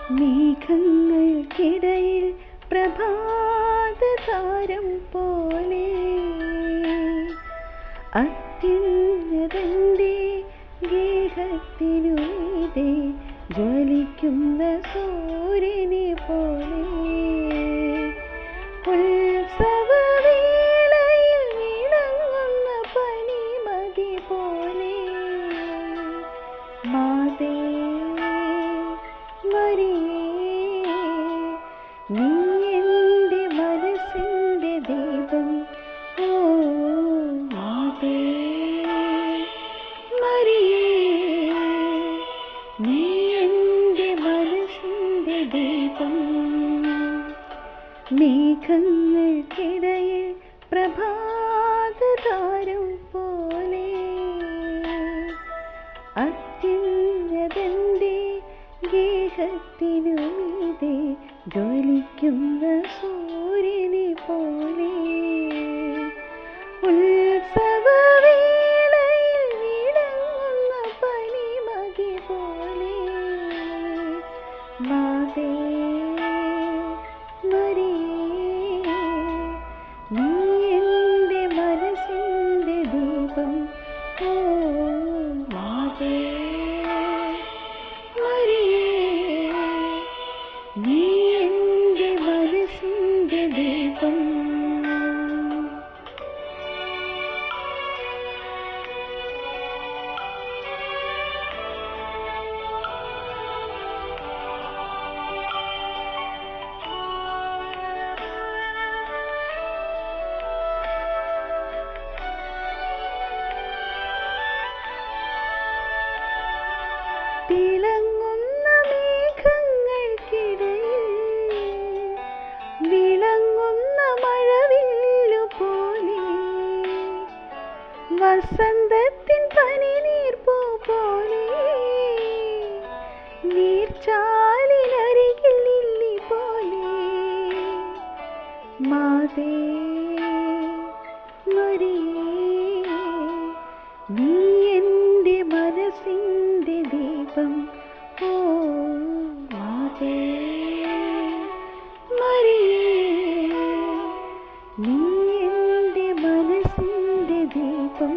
മേഘങ്ങൾക്കിടയിൽ പ്രഭാതതാരം പോലെ അത്യുന്നതന്റെ ഗേഹത്തിനുമീതെ ജ്വലിക്കുന്ന സൂര്യനെ പോലെ ഉത്സവവേളയിൽ വിളങ്ങുന്ന പനിമതി പോലെ മാതേ മരിയേ നീ എൻ്റെ മനസ്സിൻ്റെ ദീപം ഓ മാതേ മരിയേ നീ എൻ്റെ മനസ്സിൻ്റെ ദീപം മേഘങ്ങൾക്കിടയിൽ പ്രഭാതതാരം പോലെ അത്യുന്നതന്റെ ഗേഹത്തിനുമീതെ ജ്വലിക്കുന്ന സൂര്യനെ പോലെ ഉത്സവവേളയിൽ വിളങ്ങുന്ന പനിമതി പോലെ മാതേ മരിയേ നീ എൻ്റെ മനസ്സിൻ്റെ ദീപം ഓ മാതേ മരിയേ നീ എൻ്റെ മനസ്സിൻ്റെ ദീപം തിളങ്ങുന്ന മേഘങ്ങൾക്കിടയിൽ വിളങ്ങുന്ന മഴവില്ലു പോലെ വസന്തത്തിൻ പനിനീർപ്പൂ പോലെ നീർച്ചാലിനരികിൽ ലില്ലി പോലെ മാതേ മരിയേ നീ എൻ്റെ മനസ്സിൻ്റെ ദീപം ഓ മാതേ മരിയേ നീ എൻ്റെ മനസ്സിൻ്റെ ദീപം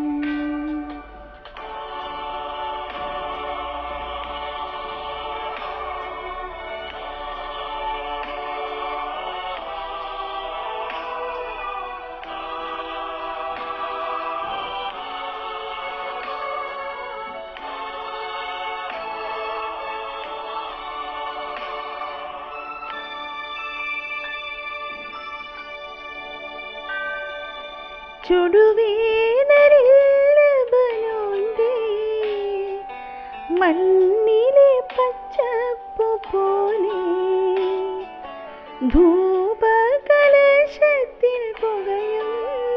ചുടുവേനരില്ലവനോന്റെ മണ്ണിലെ പച്ചപ്പു പോലെ ധൂപകലശത്തിൽ പുകയും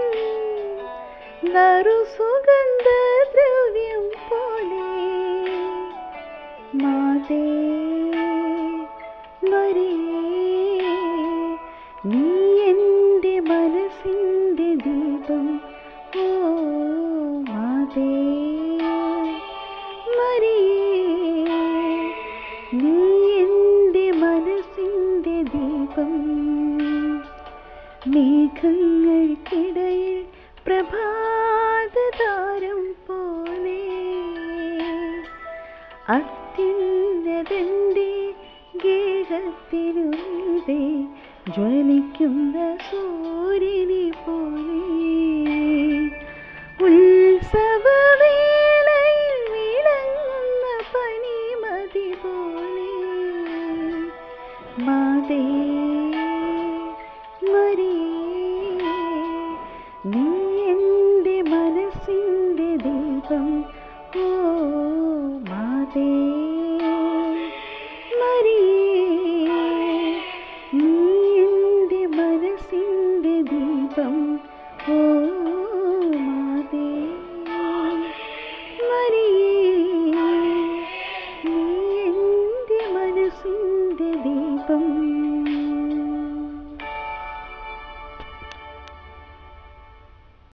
നറുസുഗന്ധ ദ്രവ്യം പോലെ മാതേ മരിയേ നീ എൻ്റെ മനസ്സിൻ്റെ ദീപം ഓ മാതേ മരിയേ നീ എൻ്റെ മനസ്സിൻ്റെ ദീപം മേഘങ്ങൾക്കിടയിൽ പ്രഭാതതാരം പോലെ അത്യുന്നതന്റെ ഗേഹത്തിനുമീതെ ജ്വലിക്കുന്ന സൂര്യനെ പോലെ ഉത്സവവേളയിൽ വിളങ്ങുന്ന പനിമതി പോലെ മാതേ മരിയേ നീ എൻ്റെ മനസ്സിൻ്റെ ദീപം ഓ മാതേ മരിയേ നീ എൻ്റെ മനസ്സിൻ്റെ ദീപം ഓ